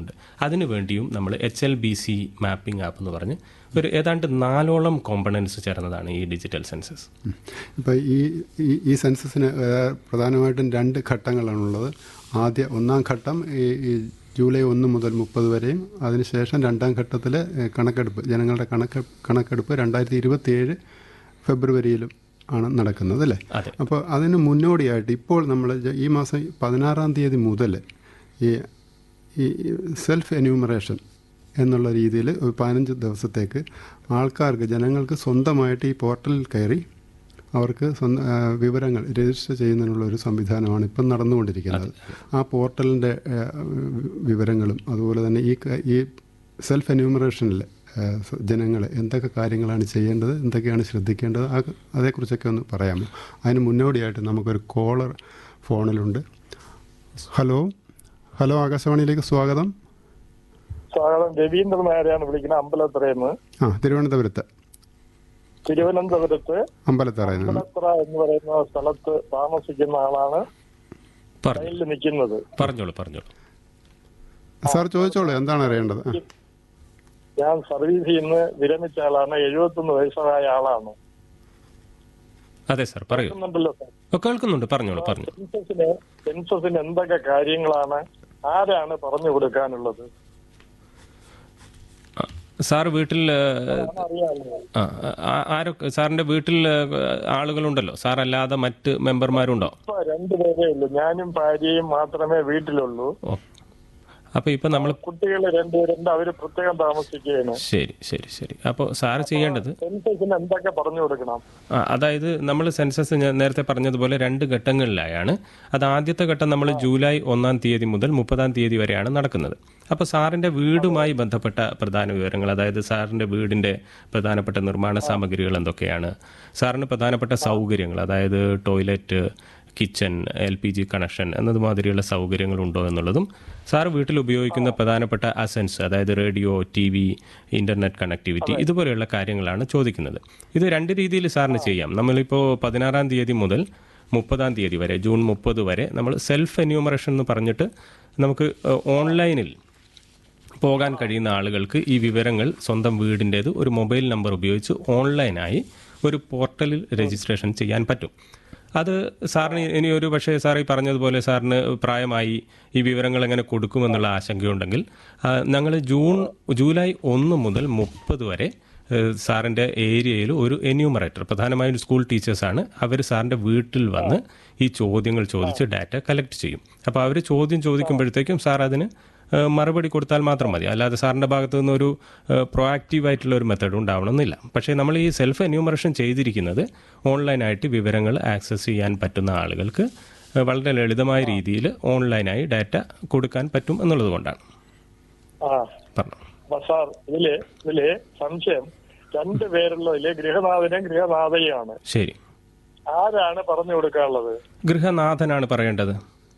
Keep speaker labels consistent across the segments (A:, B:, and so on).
A: ചെയ്യുന്നുണ്ട് അതിനു വേണ്ടിയും നമ്മൾ H L B C mapping app എന്ന് പറഞ്ഞ് ഒരു ഏതാണ്ട് നാലോളം കോമ്പണൻസ് ചേർന്നതാണ് ഈ ഡിജിറ്റൽ സെൻസസ്
B: ഇപ്പോൾ ഈ ഈ- ഈ സെൻസസിന് ഏഹ്, പ്രധാനമായിട്ടും രണ്ട് ഘട്ടങ്ങളാണുള്ളത് ആദ്യ ഒന്നാം ഘട്ടം ഈ ഈ ജൂലൈ ഒന്ന് മുതൽ മുപ്പത് വരെയും അതിനുശേഷം രണ്ടാം ഘട്ടത്തിൽ കണക്കെടുപ്പ് ജനങ്ങളുടെ കണക്ക് കണക്കെടുപ്പ് രണ്ടായിരത്തി ഇരുപത്തി ഏഴ് ഫെബ്രുവരിയിലും ആണ് നടക്കുന്നത് അല്ലേ
A: അതെ.
B: അപ്പോൾ അതിന് മുന്നോടിയായിട്ട് ഇപ്പോൾ നമ്മൾ ഈ മാസം പതിനാറാം തീയതി മുതൽ ഈ ഈ സെൽഫ് എന്യൂമറേഷൻ എന്നുള്ള രീതിയിൽ ഒരു പതിനഞ്ച് ദിവസത്തേക്ക് ആൾക്കാർക്ക് ജനങ്ങൾക്ക് സ്വന്തമായിട്ട് ഈ പോർട്ടലിൽ കയറി അവർക്ക് സ്വന്തം ആ, വിവരങ്ങൾ രജിസ്റ്റർ ചെയ്യുന്നതിനുള്ള ഒരു സംവിധാനമാണ് ഇപ്പം നടന്നുകൊണ്ടിരിക്കുന്നത് ആ പോർട്ടലിൻ്റെ വിവരങ്ങളും അതുപോലെ തന്നെ ഈ ക- ഈ സെൽഫ് എന്യൂമറേഷനിൽ ജനങ്ങൾ എന്തൊക്കെ കാര്യങ്ങളാണ് ചെയ്യേണ്ടത് എന്തൊക്കെയാണ് ശ്രദ്ധിക്കേണ്ടത് ആ അതേക്കുറിച്ചൊക്കെ ഒന്ന് പറയാമോ അതിന് മുന്നോടിയായിട്ട് നമുക്കൊരു കോളർ ഫോണിലുണ്ട് ഹലോ ഹലോ ആകാശവാണിയിലേക്ക് സ്വാഗതം
C: സ്വാഗതം രവീന്ദ്രൻ നായരെയാണ് വിളിക്കുന്നത് അമ്പലത്തറയെന്ന്
B: ആ തിരുവനന്തപുരത്ത്
C: തിരുവനന്തപുരത്ത്
B: അമ്പലത്തറയിൽ നിന്ന്
C: അമ്പലത്തറ എന്ന് പറയുന്ന സ്ഥലത്ത് താമസിക്കുന്ന ആളാണ്
A: പറഞ്ഞു
C: ലൈനിൽ നിൽക്കുന്നത്
A: പറഞ്ഞോളൂ പറഞ്ഞോളൂ
B: സാർ ചോദിച്ചോളൂ എന്താണ് അറിയേണ്ടത് ആ.
C: ഞാൻ സർവീസിൽ നിന്ന് വിരമിച്ച ആളാണ് എഴുപത്തൊന്ന് വയസ്സായ ആളാണ്
A: അതെ സാർ പറയൂ
C: കേൾക്കുന്നുണ്ടല്ലോ സാർ
A: ഓ, കേൾക്കുന്നുണ്ട് പറഞ്ഞോളൂ പറഞ്ഞു
C: സെൻസസിന് സെൻസസിന് എന്തൊക്കെ കാര്യങ്ങളാണ് ആരാണ് പറഞ്ഞു കൊടുക്കാനുള്ളത്
A: സാർ വീട്ടിൽ ഏ,
C: അറിയാമല്ലോ
A: ആ, ആ- ആരൊക്കെ സാറിന്റെ വീട്ടിൽ ഏ, ആളുകളുണ്ടല്ലോ സാർ അല്ലാതെ മറ്റ് മെമ്പർമാരുണ്ടോ
C: ഇപ്പൊ രണ്ടുപേരേ ഉള്ളൂ ഞാനും ഭാര്യയും മാത്രമേ വീട്ടിലുള്ളൂ
A: ഓ അപ്പൊ ഇപ്പൊ നമ്മൾ
C: കുട്ടികൾ രണ്ടുപേരുണ്ട് അവര് പ്രത്യേകം താമസിക്കുകയാണ്
A: ശരി ശരി ശരി അപ്പോൾ സാറ് ചെയ്യേണ്ടത്
C: സെൻസസിന് എന്തൊക്കെ പറഞ്ഞു കൊടുക്കണം
A: ആ, അതായത് നമ്മൾ സെൻസസ് ഞാൻ നേരത്തെ പറഞ്ഞതുപോലെ രണ്ട് ഘട്ടങ്ങളിലായാണ് അത് ആദ്യത്തെ ഘട്ടം നമ്മൾ ജൂലൈ ഒന്നാം തീയതി മുതൽ മുപ്പതാം തീയതി വരെയാണ് നടക്കുന്നത് അപ്പോൾ സാറിൻ്റെ വീടുമായി ബന്ധപ്പെട്ട പ്രധാന വിവരങ്ങൾ അതായത് സാറിൻ്റെ വീടിൻ്റെ പ്രധാനപ്പെട്ട നിർമ്മാണ സാമഗ്രികൾ എന്തൊക്കെയാണ് സാറിന് പ്രധാനപ്പെട്ട സൗകര്യങ്ങൾ അതായത് toilet kitchen L P G connection എന്നതുമാതിരിയുള്ള സൗകര്യങ്ങളുണ്ടോ എന്നുള്ളതും സാർ വീട്ടിൽ ഉപയോഗിക്കുന്ന പ്രധാനപ്പെട്ട അസൻസ് അതായത് radio T V internet connectivity ഇതുപോലെയുള്ള കാര്യങ്ങളാണ് ചോദിക്കുന്നത് ഇത് രണ്ട് രീതിയിൽ സാറിന് ചെയ്യാം നമ്മളിപ്പോൾ പതിനാറാം തീയതി മുതൽ മുപ്പതാം തീയതി വരെ ജൂൺ മുപ്പത് വരെ നമ്മൾ സെൽഫ് എന്യൂമറേഷൻ എന്ന് പറഞ്ഞിട്ട് നമുക്ക് ഏഹ്, ഓൺലൈനിൽ പോകാൻ കഴിയുന്ന ആളുകൾക്ക് ഈ വിവരങ്ങൾ സ്വന്തം വീടിൻ്റേത് ഒരു മൊബൈൽ നമ്പർ ഉപയോഗിച്ച് ഓൺലൈനായി ഒരു പോർട്ടലിൽ രജിസ്ട്രേഷൻ ചെയ്യാൻ പറ്റും അത് സാറിന് ഇനി ഒരു പക്ഷേ സാർ ഈ പറഞ്ഞതുപോലെ സാറിന് പ്രായമായി ഈ വിവരങ്ങൾ എങ്ങനെ കൊടുക്കുമെന്നുള്ള ആശങ്കയുണ്ടെങ്കിൽ ഞങ്ങൾ ജൂൺ ജൂലൈ ഒന്ന് മുതൽ മുപ്പത് വരെ ഏഹ്, സാറിൻ്റെ ഏരിയയിൽ ഒരു എന്യൂമറേറ്റർ പ്രധാനമായും സ്കൂൾ ടീച്ചേഴ്സാണ് അവർ സാറിൻ്റെ വീട്ടിൽ വന്ന് ഈ ചോദ്യങ്ങൾ ചോദിച്ച് ഡാറ്റ കളക്ട് ചെയ്യും അപ്പോൾ അവർ ചോദ്യം ചോദിക്കുമ്പോഴത്തേക്കും സാർ അതിന് ഏഹ് മറുപടി കൊടുത്താൽ മാത്രം മതി അല്ലാതെ സാറിൻ്റെ ഭാഗത്തു നിന്നൊരു പ്രൊആക്റ്റീവ് ആയിട്ടുള്ള ഒരു മെത്തേഡ് ഉണ്ടാവണമെന്നില്ല പക്ഷേ നമ്മൾ ഈ സെൽഫ് എന്യൂമറേഷൻ ചെയ്തിരിക്കുന്നത് ഓൺലൈനായിട്ട് വിവരങ്ങൾ ആക്സസ് ചെയ്യാൻ പറ്റുന്ന ആളുകൾക്ക് ഏഹ് വളരെ ലളിതമായ രീതിയിൽ ഓൺലൈനായി ഡാറ്റ കൊടുക്കാൻ പറ്റും എന്നുള്ളത് കൊണ്ടാണ്
C: ആ
A: പറഞ്ഞു
C: അപ്പൊ സാർ ഇതില് ഇതില് സംശയം രണ്ടു പേരുള്ളതില് ഗൃഹനാഥനും ഗൃഹനാഥയുമാണ്
A: ശരി
C: ആരാണ് പറഞ്ഞു കൊടുക്കാനുള്ളത്
A: ഗൃഹനാഥനാണ് പറയേണ്ടത്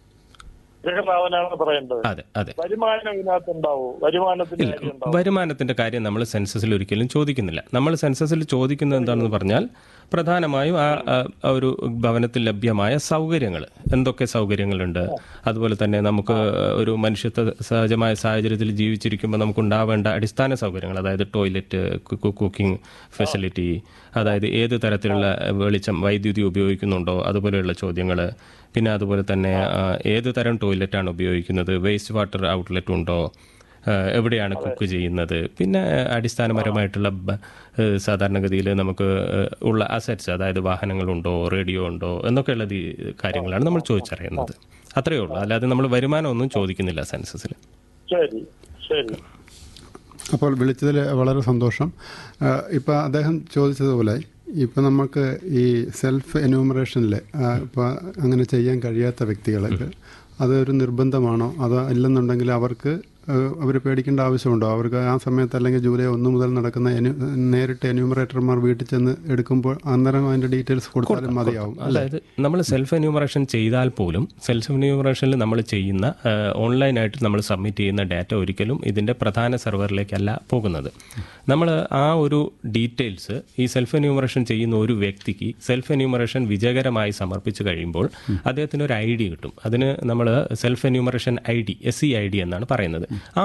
C: ഗൃഹനാഥനാണ് പറയേണ്ടത്
A: അതെ അതെ
C: വരുമാനം ഇതിനകത്ത് ഉണ്ടാവൂ വരുമാനത്തിന്റെ കാര്യം ഉണ്ടാവും
A: വരുമാനത്തിന്റെ കാര്യം നമ്മൾ സെൻസസിൽ ഒരിക്കലും ചോദിക്കുന്നില്ല നമ്മൾ സെൻസസിൽ ചോദിക്കുന്നത് എന്താണെന്ന് പറഞ്ഞാൽ പ്രധാനമായും ആ ആ, ആ ഒരു ഭവനത്തിൽ ലഭ്യമായ സൗകര്യങ്ങൾ എന്തൊക്കെ സൗകര്യങ്ങളുണ്ട് അതുപോലെ തന്നെ നമുക്ക് ഒരു മനുഷ്യത്വ സഹജമായ സാഹചര്യത്തിൽ ജീവിച്ചിരിക്കുമ്പോൾ നമുക്ക് ഉണ്ടാവേണ്ട അടിസ്ഥാന സൗകര്യങ്ങൾ അതായത് ടോയ്ലറ്റ് കുക്കിംഗ് ഫെസിലിറ്റി അതായത് ഏത് തരത്തിലുള്ള വെളിച്ചം വൈദ്യുതി ഉപയോഗിക്കുന്നുണ്ടോ അതുപോലെയുള്ള ചോദ്യങ്ങൾ പിന്നെ അതുപോലെ തന്നെ ആ, ഏത് തരം ടോയ്ലറ്റാണ് ഉപയോഗിക്കുന്നത് വേസ്റ്റ് വാട്ടർ ഔട്ട്ലെറ്റ് ഉണ്ടോ ആ, എവിടെയാണ് കുക്ക് ചെയ്യുന്നത് പിന്നെ അടിസ്ഥാനപരമായിട്ടുള്ള ബ- ഏ, സാധാരണഗതിയിൽ നമുക്ക് ഏ, ഉള്ള അസറ്റ്സ് അതായത് വാഹനങ്ങളുണ്ടോ റേഡിയോ ഉണ്ടോ എന്നൊക്കെയുള്ള ദി- കാര്യങ്ങളാണ് നമ്മൾ ചോദിച്ചറിയുന്നത് അത്രയേ ഉള്ളൂ അല്ലാതെ നമ്മൾ വരുമാനമൊന്നും ചോദിക്കുന്നില്ല സെൻസസിൽ
C: ശരി ശരി
B: അപ്പോൾ വിളിച്ചതിൽ വളരെ സന്തോഷം ഇപ്പോൾ അദ്ദേഹം ചോദിച്ചതുപോലെ ഇപ്പോൾ നമുക്ക് ഈ സെൽഫ് എന്യൂമറേഷനിൽ ഇപ്പോൾ അങ്ങനെ ചെയ്യാൻ കഴിയാത്ത വ്യക്തികൾക്ക് അതൊരു നിർബന്ധമാണോ അതോ ഇല്ലെന്നുണ്ടെങ്കിൽ അവർക്ക് അവർ പേടിക്കേണ്ട ആവശ്യമുണ്ടോ അവർക്ക് ആ സമയത്ത് അല്ലെങ്കിൽ ജൂലൈ ഒന്ന് മുതൽ നടക്കുന്നenu- നേരിട്ട് എന്യൂമറേറ്റർമാർ വീട്ടിൽ ചെന്ന് എടുക്കുമ്പോൾ അന്നേരം അതിൻ്റെ ഡീറ്റെയിൽസ് കൊടുത്താലും മതിയാവും
A: അതായത് നമ്മൾ സെൽഫ് എന്യൂമറേഷൻ ചെയ്താൽ പോലും സെൽഫ് എന്യൂമറേഷനിൽ നമ്മൾ ചെയ്യുന്ന ആ, ഓൺലൈനായിട്ട് നമ്മൾ സബ്മിറ്റ് ചെയ്യുന്ന ഡാറ്റ ഒരിക്കലും ഇതിൻ്റെ പ്രധാന സെർവറിലേക്കല്ല പോകുന്നത് നമ്മൾ ആ ഒരു ഡീറ്റെയിൽസ് ഈ സെൽഫ് എന്യൂമറേഷൻ ചെയ്യുന്ന ഒരു വ്യക്തിക്ക് സെൽഫ് എന്യൂമറേഷൻ വിജയകരമായി സമർപ്പിച്ചു കഴിയുമ്പോൾ അദ്ദേഹത്തിന് ഒരു ഐ ഡി കിട്ടും അതിന് നമ്മൾ self enumeration I D S C I D എന്നാണ് പറയുന്നത് ആ